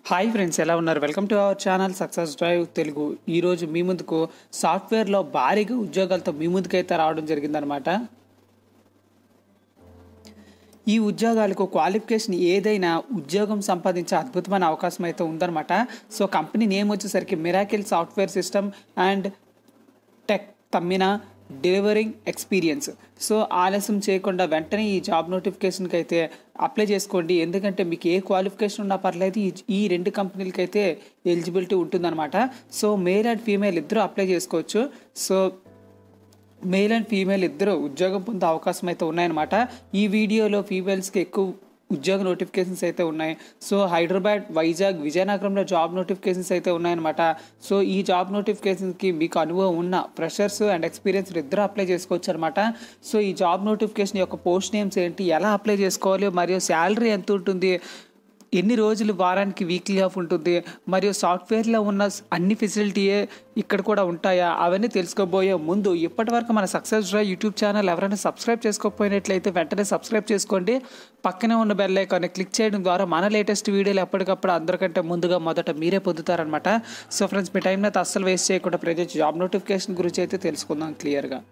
hi friends ఎలా ఉన్నారు welcome to our channel success drive Telugu ఈరోజు మీ ముందుకు సాఫ్ట్వేర్లో భారీగా ఉద్యోగాలతో మీ ముందుకైతే రావడం జరిగిందనమాట ఈ ఉద్యోగాలకు క్వాలిఫికేషన్ ఏదైనా ఉద్యోగం సంపాదించే అద్భుతమైన అవకాశం అయితే ఉందన్నమాట సో కంపెనీ నేమ్ వచ్చేసరికి miracle software system and tech తమ్మిన డెలివరింగ్ ఎక్స్పీరియన్స్ సో ఆలస్యం చేయకుండా వెంటనే ఈ జాబ్ నోటిఫికేషన్కి అయితే అప్లై చేసుకోండి ఎందుకంటే మీకు ఏ క్వాలిఫికేషన్ ఉన్నా పర్లేదు ఈ ఈ రెండు కంపెనీలకి అయితే ఎలిజిబిలిటీ ఉంటుందన్నమాట సో మేల్ అండ్ ఫీమేల్ ఇద్దరు అప్లై చేసుకోవచ్చు సో మేల్ అండ్ ఫీమేల్ ఇద్దరు ఉద్యోగం పొందే అవకాశం అయితే ఉన్నాయన్నమాట ఈ వీడియోలో ఫీమేల్స్కి ఎక్కువ ఉద్యోగ నోటిఫికేషన్స్ అయితే ఉన్నాయి సో హైదరాబాద్ వైజాగ్ విజయనగరంలో జాబ్ నోటిఫికేషన్స్ అయితే ఉన్నాయన్నమాట సో ఈ జాబ్ నోటిఫికేషన్కి మీకు అనుభవం ఉన్న ఫ్రెషర్స్ అండ్ ఎక్స్పీరియన్స్ ఇద్దరు అప్లై చేసుకోవచ్చు అనమాట సో ఈ జాబ్ నోటిఫికేషన్ యొక్క పోస్ట్ నేమ్స్ ఏంటి ఎలా అప్లై చేసుకోవాలి మరియు శాలరీ ఎంత ఉంటుంది ఎన్ని రోజులు వారానికి వీక్లీ ఆఫ్ ఉంటుంది మరియు సాఫ్ట్వేర్లో ఉన్న అన్ని ఫెసిలిటీయే ఇక్కడ కూడా ఉంటాయా అవన్నీ తెలుసుకోబోయే ముందు ఇప్పటి వరకు మన సక్సెస్ డ్రైవ్ యూట్యూబ్ ఛానల్ ఎవరైనా సబ్స్క్రైబ్ చేసుకోకపోయినట్లయితే వెంటనే సబ్స్క్రైబ్ చేసుకోండి పక్కనే ఉన్న బెల్ ఐకాన్ క్లిక్ చేయడం ద్వారా మన లేటెస్ట్ వీడియోలు ఎప్పటికప్పుడు అందరికంటే ముందుగా మొదట మీరే పొందుతారనమాట సో ఫ్రెండ్స్ మీ టైం అయితే అస్సలు వేస్ట్ చేయకుండా ప్రతి జాబ్ నోటిఫికేషన్ గురించి అయితే తెలుసుకుందాం క్లియర్గా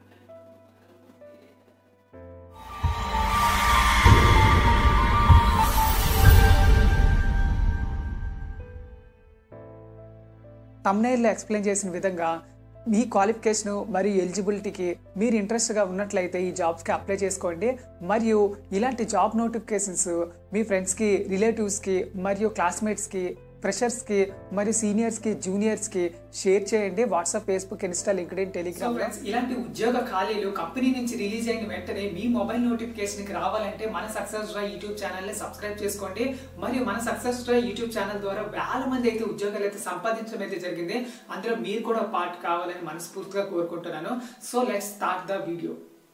తమ్నైల్లో ఎక్స్ప్లెయిన్ చేసిన విధంగా మీ క్వాలిఫికేషన్ మరియు ఎలిజిబిలిటీకి మీరు ఇంట్రెస్ట్గా ఉన్నట్లయితే ఈ జాబ్స్కి అప్లై చేసుకోండి మరియు ఇలాంటి జాబ్ నోటిఫికేషన్స్ మీ ఫ్రెండ్స్కి రిలేటివ్స్కి మరియు క్లాస్మేట్స్కి ఫ్రెషర్స్కి మరియు సీనియర్స్కి జూనియర్స్కి షేర్ చేయండి WhatsApp Facebook Insta LinkedIn Telegram ఇలాంటి ఉద్యోగ ఖాళీలు కంపెనీ నుంచి రిలీజ్ అయిన వెంటనే మీ మొబైల్ నోటిఫికేషన్కి రావాలంటే మన సక్సెస్ డ్రై యూట్యూబ్ ఛానల్ని సబ్స్క్రైబ్ చేసుకోండి మరియు మన సక్సెస్ డ్రై యూట్యూబ్ ఛానల్ ద్వారా వేల మంది అయితే ఉద్యోగాలు అయితే సంపాదించడం అయితే జరిగింది అందులో మీరు కూడా పార్ట్ కావాలని మనస్ఫూర్తిగా కోరుకుంటున్నాను so let's start the video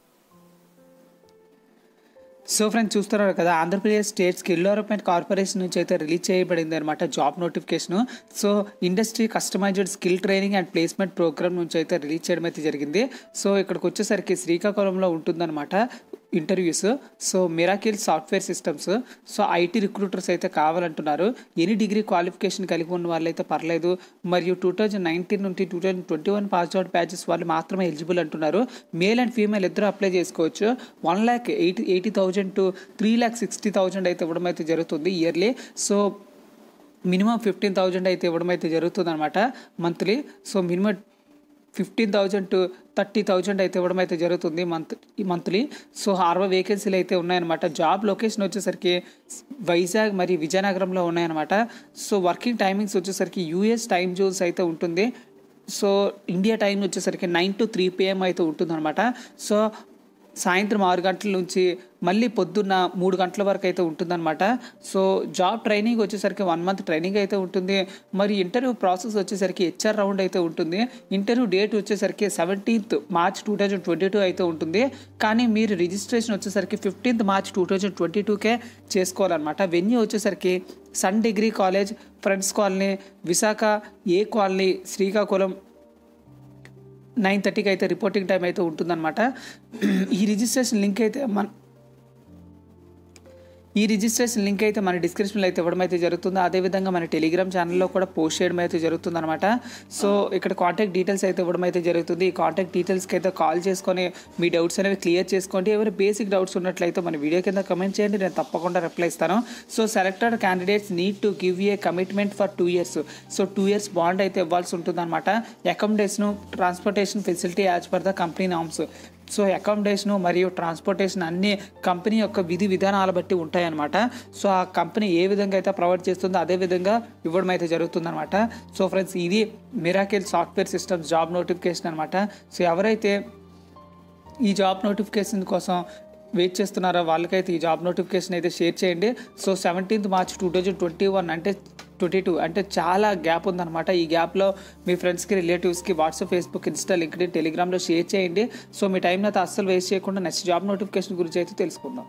so friends చూస్తున్నారు కదా Andhra Pradesh state skill development corporation నుంచి అయితే రిలీజ్ చేయబడింది అనమాట job notification so industry customized skill training and placement program నుంచి అయితే రిలీజ్ చేయడం అయితే జరిగింది సో ఇక్కడికి వచ్చేసరికి శ్రీకాకుళంలో ఉంటుందన్నమాట interviews so miracle software systems so IT recruiters అయితే కావాలంటున్నారు ఎనీ డిగ్రీ క్వాలిఫికేషన్ కలిగి ఉన్న వాళ్ళు అయితే పర్లేదు మరియు టూ థౌజండ్ నైన్టీన్ నుండి two thousand twenty one pass out batches వాళ్ళు మాత్రమే ఎలిజిబుల్ అంటున్నారు మేల్ అండ్ ఫీమేల్ ఇద్దరు అప్లై చేసుకోవచ్చు one lakh eighty eight thousand to three lakh sixty thousand అయితే ఇవ్వడం అయితే జరుగుతుంది yearly so minimum fifteen thousand అయితే ఇవ్వడం అయితే జరుగుతుంది అనమాట monthly so minimum fifteen thousand to thirty thousand అయితే ఇవ్వడం అయితే జరుగుతుంది మంత్ ఈ మంత్లీ సో అరవై వేకెన్సీలు అయితే ఉన్నాయన్నమాట జాబ్ లొకేషన్ వచ్చేసరికి వైజాగ్ మరియు విజయనగరంలో ఉన్నాయన్నమాట సో వర్కింగ్ టైమింగ్స్ వచ్చేసరికి యూఎస్ టైం జోన్స్ అయితే ఉంటుంది సో ఇండియా టైం వచ్చేసరికి నైన్ టు త్రీ పిఎం అయితే ఉంటుందన్నమాట సో సాయంత్రం ఆరు గంటల నుంచి మళ్ళీ పొద్దున్న మూడు గంటల వరకు అయితే ఉంటుందన్నమాట సో జాబ్ ట్రైనింగ్ వచ్చేసరికి వన్ మంత్ ట్రైనింగ్ అయితే ఉంటుంది మరి ఇంటర్వ్యూ ప్రాసెస్ వచ్చేసరికి హెచ్ఆర్ రౌండ్ అయితే ఉంటుంది ఇంటర్వ్యూ డేట్ వచ్చేసరికి seventeenth March two thousand twenty two అయితే ఉంటుంది కానీ మీరు రిజిస్ట్రేషన్ వచ్చేసరికి fifteenth March two thousand twenty టూకే చేసుకోవాలన్నమాట వెన్యూ వచ్చేసరికి sun degree college friends colony Visakha A colony Srikakulam nine థర్టీకి అయితే రిపోర్టింగ్ టైం అయితే ఉంటుందన్నమాట ఈ రిజిస్ట్రేషన్ లింక్ అయితే మన ఈ రిజిస్ట్రేషన్ లింక్ అయితే మన డిస్క్రిప్షన్లో అయితే ఇవ్వడం అయితే జరుగుతుంది అదేవిధంగా మన టెలిగ్రామ్ ఛానల్లో కూడా పోస్ట్ చేయడం అయితే జరుగుతుంది అనమాట సో ఇక్కడ కాంటాక్ట్ డీటెయిల్స్ అయితే ఇవ్వడం అయితే జరుగుతుంది ఈ కాంటాక్ట్ డీటెయిల్స్కి అయితే కాల్ చేసుకొని మీ డౌట్స్ అనేవి క్లియర్ చేసుకోండి ఎవరు బేసిక్ డౌట్స్ ఉన్నట్లయితే మన వీడియో కింద కమెంట్ చేయండి నేను తప్పకుండా రిప్లై ఇస్తాను so selected candidates need to give a commitment for two years so two years bond అయితే ఇవ్వాల్సి ఉంటుంది అనమాట accommodation transportation facility as per the company norms so accommodation మరియు ట్రాన్స్పోర్టేషన్ అన్ని కంపెనీ యొక్క విధి విధానాల బట్టి ఉంటాయన్నమాట సో ఆ కంపెనీ ఏ విధంగా అయితే ప్రొవైడ్ చేస్తుందో అదే విధంగా ఇవ్వడం అయితే జరుగుతుందన్నమాట సో ఫ్రెండ్స్ ఇది miracle software systems job notification అనమాట సో ఎవరైతే ఈ జాబ్ నోటిఫికేషన్ కోసం వెయిట్ చేస్తున్నారో వాళ్ళకైతే ఈ జాబ్ నోటిఫికేషన్ అయితే షేర్ చేయండి so seventeenth March two thousand twenty one అంటే ట్వంటీ టూ అంటే చాలా గ్యాప్ ఉందన్నమాట ఈ గ్యాప్లో మీ ఫ్రెండ్స్కి రిలేటివ్స్కి వాట్సాప్ ఫేస్బుక్ ఇన్స్టా లింక్డ్ఇన్ టెలిగ్రామ్లో షేర్ చేయండి సో మీ టైం అయితే అస్సలు వేస్ట్ చేయకుండా నెక్స్ట్ జాబ్ నోటిఫికేషన్ గురించి అయితే తెలుసుకుందాం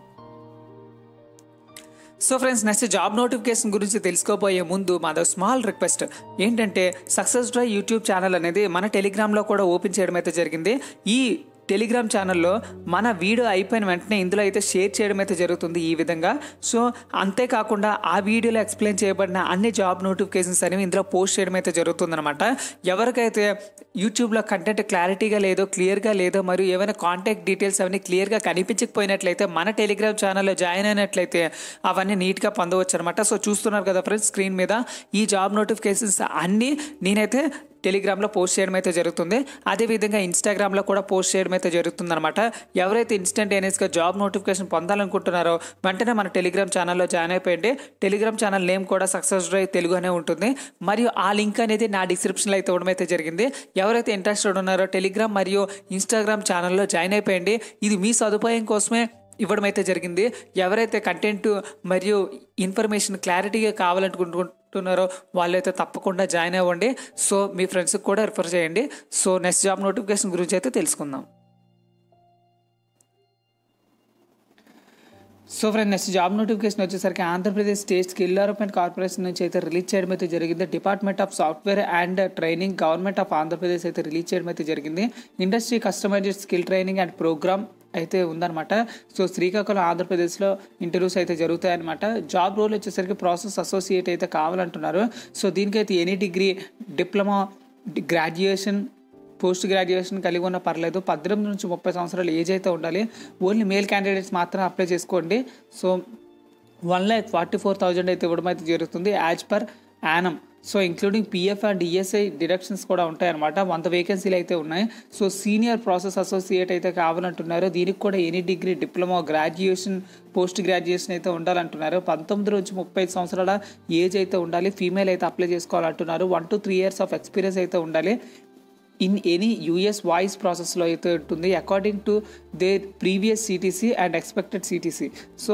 so friends next job notification గురించి తెలుసుకోబోయే ముందు మాది స్మాల్ రిక్వెస్ట్ ఏంటంటే సక్సెస్ డ్రై యూట్యూబ్ ఛానల్ అనేది మన టెలిగ్రామ్లో కూడా ఓపెన్ చేయడం అయితే జరిగింది ఈ టెలిగ్రామ్ ఛానల్లో మన వీడియో అయిపోయిన వెంటనే ఇందులో అయితే షేర్ చేయడం అయితే జరుగుతుంది ఈ విధంగా సో అంతేకాకుండా ఆ వీడియోలో ఎక్స్ప్లెయిన్ చేయబడిన అన్ని జాబ్ నోటిఫికేషన్స్ అనేవి ఇందులో పోస్ట్ చేయడం అయితే జరుగుతుందన్నమాట ఎవరికైతే యూట్యూబ్లో కంటెంట్ క్లారిటీగా లేదో క్లియర్గా లేదో మరియు ఏమైనా కాంటాక్ట్ డీటెయిల్స్ అవన్నీ క్లియర్గా కనిపించకపోయినట్లయితే మన టెలిగ్రామ్ ఛానల్లో జాయిన్ అయినట్లయితే అవన్నీ నీట్గా పొందవచ్చు అనమాట సో చూస్తున్నారు కదా ఫ్రెండ్స్ స్క్రీన్ మీద ఈ జాబ్ నోటిఫికేషన్స్ అన్నీ నేనైతే టెలిగ్రామ్లో పోస్ట్ చేయడం అయితే జరుగుతుంది అదేవిధంగా ఇన్స్టాగ్రామ్లో కూడా పోస్ట్ చేయడం అయితే జరుగుతుంది అనమాట ఎవరైతే ఇన్స్టంటేనియస్గా జాబ్ నోటిఫికేషన్ పొందాలనుకుంటున్నారో వెంటనే మన టెలిగ్రామ్ ఛానల్లో జాయిన్ అయిపోయింది టెలిగ్రామ్ ఛానల్ నేమ్ కూడా సక్సెస్ డ్రైవ్ తెలుగు అనే ఉంటుంది మరియు ఆ లింక్ అనేది నా డిస్క్రిప్షన్లో అయితే ఇవ్వడం అయితే జరిగింది ఎవరైతే ఇంట్రెస్టెడ్ ఉన్నారో టెలిగ్రామ్ మరియు ఇన్స్టాగ్రామ్ ఛానల్లో జాయిన్ అయిపోయింది ఇది మీ సదుపాయం కోసమే ఇవ్వడం అయితే జరిగింది ఎవరైతే కంటెంట్ మరియు ఇన్ఫర్మేషన్ క్లారిటీగా కావాలనుకుంటున్నారో వాళ్ళైతే తప్పకుండా జాయిన్ అవ్వండి సో మీ ఫ్రెండ్స్కి కూడా రిఫర్ చేయండి సో నెక్స్ట్ జాబ్ నోటిఫికేషన్ గురించి అయితే తెలుసుకుందాం so friend next job notification వచ్చేసరికి Andhra Pradesh state skill development corporation నుంచి అయితే రిలీజ్ చేయడం అయితే జరిగింది department of software and training government of Andhra Pradesh అయితే రిలీజ్ చేయడం అయితే జరిగింది industry customized skill training and program అయితే ఉందన్నమాట సో శ్రీకాకుళం ఆంధ్రప్రదేశ్లో ఇంటర్వ్యూస్ అయితే జరుగుతాయన్నమాట జాబ్ రోల్ వచ్చేసరికి ప్రాసెస్ అసోసియేట్ అయితే కావాలంటున్నారు సో దీనికైతే any degree diploma graduation post graduation కలిగి ఉన్న పర్లేదు పద్దెనిమిది నుంచి ముప్పై సంవత్సరాలు ఏజ్ అయితే ఉండాలి ఓన్లీ మేల్ క్యాండిడేట్స్ మాత్రం అప్లై చేసుకోండి so one lakh forty four thousand అయితే ఇవ్వడం అయితే జరుగుతుంది as per annum so including PF and ESI deductions కూడా ఉంటాయన్నమాట వంద వేకెన్సీలు అయితే ఉన్నాయి సో సీనియర్ ప్రాసెస్ అసోసియేట్ అయితే కావాలంటున్నారు దీనికి కూడా any degree diploma graduation post graduation అయితే ఉండాలంటున్నారు పంతొమ్మిది నుంచి ముప్పై సంవత్సరాల ఏజ్ అయితే ఉండాలి ఫీమేల్ అయితే అప్లై చేసుకోవాలంటున్నారు one to three years of experience అయితే ఉండాలి ఇన్ ఎనీ యూఎస్ వాయిస్ ప్రాసెస్లో అయితే ఉంటుంది according to their previous CTC and expected CTC so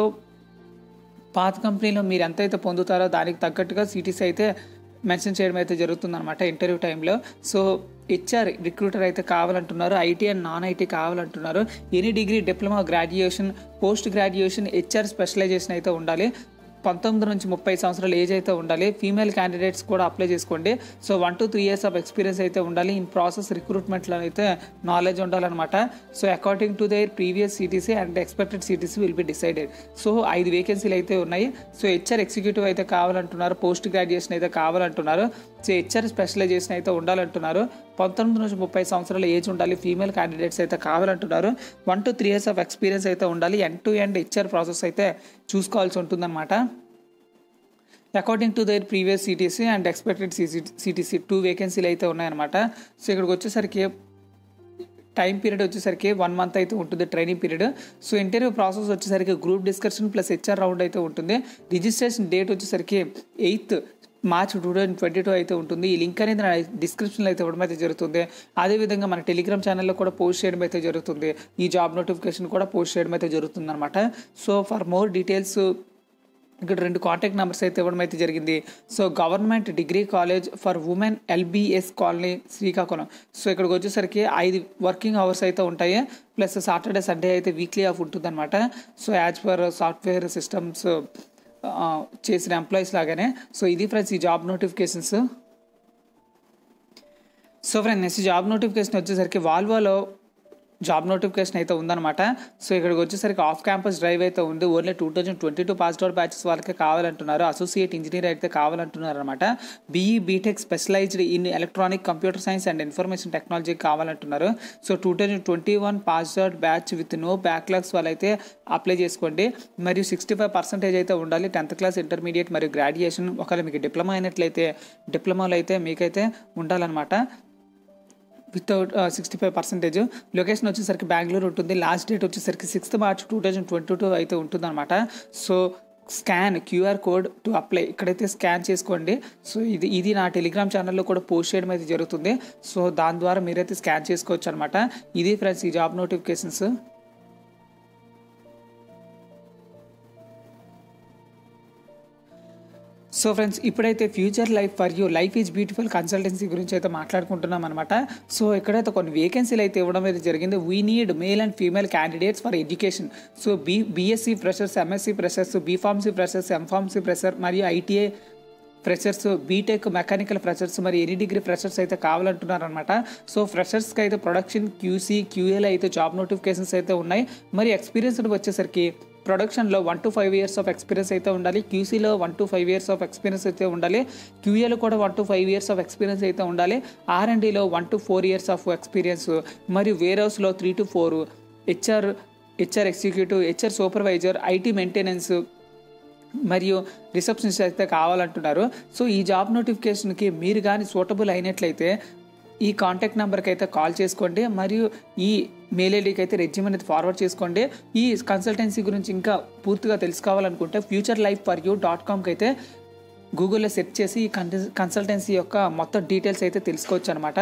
పాత కంపెనీలో మీరు ఎంత అయితే పొందుతారో దానికి తగ్గట్టుగా సిటీసీ అయితే మెన్షన్ చేయడం అయితే జరుగుతుందన్నమాట ఇంటర్వ్యూ టైంలో సో హెచ్ఆర్ రిక్రూటర్ అయితే కావాలంటున్నారు ఐటీ అండ్ నాన్ ఐటీ కావాలంటున్నారు any degree diploma graduation post graduation HR specialization అయితే ఉండాలి పంతొమ్మిది నుంచి ముప్పై సంవత్సరాల ఏజ్ అయితే ఉండాలి ఫీమేల్ క్యాండిడేట్స్ కూడా అప్లై చేసుకోండి so one to three years of experience అయితే ఉండాలి ఇన్ ప్రాసెస్ రిక్రూట్మెంట్లో అయితే నాలెడ్జ్ ఉండాలన్నమాట so according to their previous CTC and expected CTC will be decided so ఐదు వేకెన్సీలు అయితే ఉన్నాయి సో హెచ్ఆర్ ఎగ్జిక్యూటివ్ అయితే కావాలంటున్నారు పోస్ట్ గ్రాడ్యుయేషన్ అయితే కావాలంటున్నారు సో హెచ్ఆర్ స్పెషలైజేషన్ అయితే ఉండాలంటున్నారు పంతొమ్మిది నుంచి ముప్పై సంవత్సరాల ఏజ్ ఉండాలి ఫీమేల్ క్యాండిడేట్స్ అయితే కావాలంటున్నారు one to three years of experience అయితే ఉండాలి end to end HR process అయితే చూసుకోవాల్సి ఉంటుందన్నమాట according to their previous CTC and expected CTC two వేకెన్సీలు అయితే ఉన్నాయన్నమాట సో ఇక్కడికి వచ్చేసరికి టైం పీరియడ్ వచ్చేసరికి వన్ మంత్ అయితే ఉంటుంది training period so interview process వచ్చేసరికి group discussion plus HR round అయితే ఉంటుంది రిజిస్ట్రేషన్ డేట్ వచ్చేసరికి eighth March two thousand twenty two అయితే ఉంటుంది ఈ లింక్ అనేది నా డిస్క్రిప్షన్లో అయితే ఇవ్వడం అయితే జరుగుతుంది అదేవిధంగా మన టెలిగ్రామ్ ఛానల్లో కూడా పోస్ట్ చేయడం అయితే జరుగుతుంది ఈ జాబ్ నోటిఫికేషన్ కూడా పోస్ట్ చేయడం అయితే జరుగుతుంది అనమాట సో ఫర్ మోర్ డీటెయిల్స్ ఇక్కడ రెండు కాంటాక్ట్ నెంబర్స్ అయితే ఇవ్వడం అయితే జరిగింది so government degree college for women LBS colony Srikakulam so ఇక్కడికి వచ్చేసరికి ఐదు వర్కింగ్ అవర్స్ అయితే ఉంటాయి ప్లస్ సాటర్డే సండే అయితే వీక్లీ ఆఫ్ ఉంటుంది అనమాట so as per software systems చేసిన ఎంప్లాయీస్ లాగానే సో ఇది ఫ్రెండ్స్ ఈ job notifications so friend next job notification వచ్చేసరికి వాల్వోలో జాబ్ నోటిఫికేషన్ అయితే ఉందన్నమాట సో ఇక్కడికి వచ్చేసరికి ఆఫ్ క్యాంపస్ డ్రైవ్ అయితే ఉంది only two thousand twenty two pass out batches వాళ్ళకే కావాలంటున్నారు అసోసియేట్ ఇంజనీర్ అయితే కావాలంటున్నారు అనమాట BE BTech specialized in electronic computer science and information technology కావాలంటున్నారు so two thousand twenty one pass out batch with no backlogs వాళ్ళైతే apply చేసుకోండి మరియు sixty five percentage అయితే ఉండాలి టెన్త్ క్లాస్ ఇంటర్మీడియట్ మరియు గ్రాడ్యుయేషన్ ఒకవేళ మీకు డిప్లొమా అయినట్లయితే డిప్లొమాలో అయితే మీకైతే ఉండాలన్నమాట without sixty five percentage location వచ్చేసరికి బెంగళూరు ఉంటుంది లాస్ట్ డేట్ వచ్చేసరికి sixth March two thousand twenty two అయితే ఉంటుందన్నమాట so scan QR code to apply ఇక్కడైతే స్కాన్ చేసుకోండి సో ఇది ఇది నా టెలిగ్రామ్ ఛానల్లో కూడా పోస్ట్ చేయడం అయితే జరుగుతుంది సో దాని ద్వారా మీరైతే స్కాన్ చేసుకోవచ్చు అనమాట ఇది ఫ్రెండ్స్ ఈ జాబ్ నోటిఫికేషన్స్ సో ఫ్రెండ్స్ ఇప్పుడైతే future life for you life is beautiful consultancy గురించి అయితే మాట్లాడుకుంటున్నాం అనమాట సో ఇక్కడైతే కొన్ని వేకెన్సీలు అయితే ఇవ్వడం అయితే జరిగింది we need male and female candidates for education so B BSc freshers MSc freshers B Pharmacy freshers M Pharmacy fresher మరియు ITI freshers BTech mechanical freshers మరి ఎనీ డిగ్రీ ఫ్రెషర్స్ అయితే కావాలంటున్నారు అనమాట సో ఫ్రెషర్స్కి అయితే ప్రొడక్షన్ క్యూసీ క్యూఏలో అయితే జాబ్ నోటిఫికేషన్స్ అయితే ఉన్నాయి మరి ఎక్స్పీరియన్స్ వచ్చేసరికి ప్రొడక్షన్లో one two five years of experience అయితే ఉండాలి క్యూసీలో one two five years of experience అయితే ఉండాలి క్యూఏలో కూడా one two five years of experience అయితే ఉండాలి ఆర్ అండ్ డిలో one two four years of experience మరియు వేర్ హౌస్లో three two four HR HR executive HR supervisor IT maintenance మరియు రిసెప్షనిస్ట్ అయితే కావాలంటున్నారు సో ఈ జాబ్ నోటిఫికేషన్కి మీరు కానీ సూటబుల్ అయినట్లయితే ఈ కాంటాక్ట్ నెంబర్కి అయితే కాల్ చేసుకోండి మరియు ఈ మెయిల్ ఐడికి అయితే రెజ్యూమ్ అనేది ఫార్వర్డ్ చేసుకోండి ఈ కన్సల్టెన్సీ గురించి ఇంకా పూర్తిగా తెలుసుకోవాలనుకుంటే future life for you dot కామ్కి అయితే గూగుల్లో సెర్చ్ చేసి ఈ కన్సల్టెన్సీ యొక్క మొత్తం డీటెయిల్స్ అయితే తెలుసుకోవచ్చు అనమాట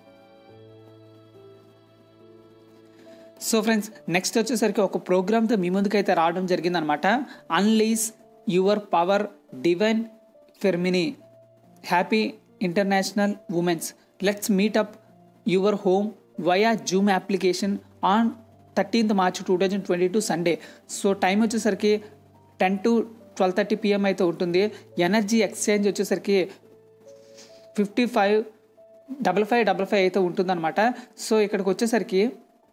సో ఫ్రెండ్స్ నెక్స్ట్ వచ్చేసరికి ఒక ప్రోగ్రామ్తో మీ ముందుకైతే రావడం జరిగిందనమాట unleash your power divine feminine happy international women's let's meetup your home via zoom application on thirteenth March two thousand twenty two Sunday so time వచ్చేసరికి ten to twelve thirty PM అయితే ఉంటుంది energy exchange వచ్చేసరికి fifty five double five double five అయితే ఉంటుందన్నమాట so ఇక్కడికి వచ్చేసరికి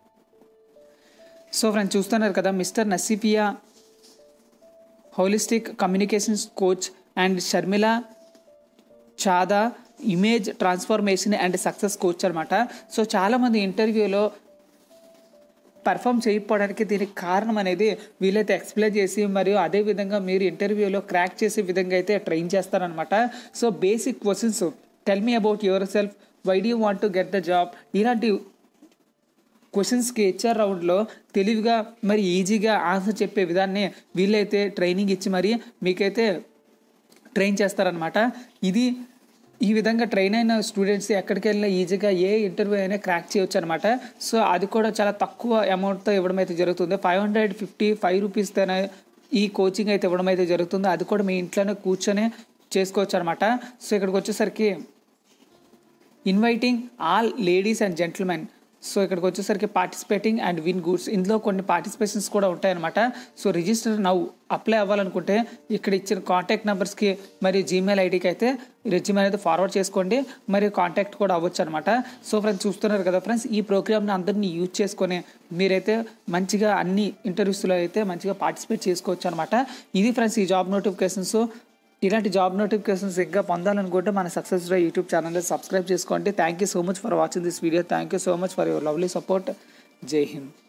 so friends చూస్తున్నారు కదా మిస్టర్ నసీఫియా holistic communications coach and Sharmila Chadha image transformation and success coach అనమాట సో చాలామంది ఇంటర్వ్యూలో పర్ఫామ్ చేయకపోవడానికి దీనికి కారణం అనేది వీలైతే ఎక్స్ప్లెయిన్ చేసి మరియు అదే విధంగా మీరు ఇంటర్వ్యూలో క్రాక్ చేసే విధంగా అయితే ట్రైన్ చేస్తారనమాట so basic questions tell me about yourself why do want to get the job ఇలాంటి క్వశ్చన్స్కి హెచ్ఆర్ రౌండ్లో తెలివిగా మరి ఈజీగా ఆన్సర్ చెప్పే విధాన్ని వీళ్ళైతే ట్రైనింగ్ ఇచ్చి మరి మీకైతే ట్రైన్ చేస్తారనమాట ఇది ఈ విధంగా ట్రైన్ అయిన స్టూడెంట్స్ ఎక్కడికి వెళ్ళినా ఈజీగా ఏ ఇంటర్వ్యూ అయినా క్రాక్ చేయొచ్చు అనమాట సో అది కూడా చాలా తక్కువ అమౌంట్తో ఇవ్వడం అయితే జరుగుతుంది ఫైవ్ హండ్రెడ్ ఫిఫ్టీ ఫైవ్ రూపీస్తోనే ఈ కోచింగ్ అయితే ఇవ్వడం అయితే జరుగుతుంది అది కూడా మీ ఇంట్లోనే కూర్చొని చేసుకోవచ్చు అనమాట సో ఇక్కడికి వచ్చేసరికి inviting all ladies and gentlemen so ఇక్కడికి వచ్చేసరికి పార్టిసిపేటింగ్ అండ్ విన్ గుడ్స్ ఇందులో కొన్ని పార్టిసిపేషన్స్ కూడా ఉంటాయన్నమాట సో రిజిస్టర్ నవ్వు అప్లై అవ్వాలనుకుంటే ఇక్కడ ఇచ్చిన కాంటాక్ట్ నెంబర్స్కి మరియు జీమెయిల్ ఐడికి అయితే రెజ్యూమ్ అనేది ఫార్వర్డ్ చేసుకోండి మరియు కాంటాక్ట్ కూడా అవ్వచ్చు అనమాట సో ఫ్రెండ్స్ చూస్తున్నారు కదా ఫ్రెండ్స్ ఈ ప్రోగ్రామ్ని అందరినీ యూజ్ చేసుకొని మీరైతే మంచిగా అన్ని ఇంటర్వ్యూస్లో అయితే మంచిగా పార్టిసిపేట్ చేసుకోవచ్చు అనమాట ఇది ఫ్రెండ్స్ ఈ జాబ్ నోటిఫికేషన్స్ ఇలాంటి జాబ్ నోటిఫికేషన్స్ ఇంకా పొందాలనుకుంటే మన సక్సెస్ డ్రై యూట్యూబ్ ఛానల్ని సబ్స్క్రైబ్ చేసుకోండి thank you so much for watching this video thank you so much for your lovely support Jai Hind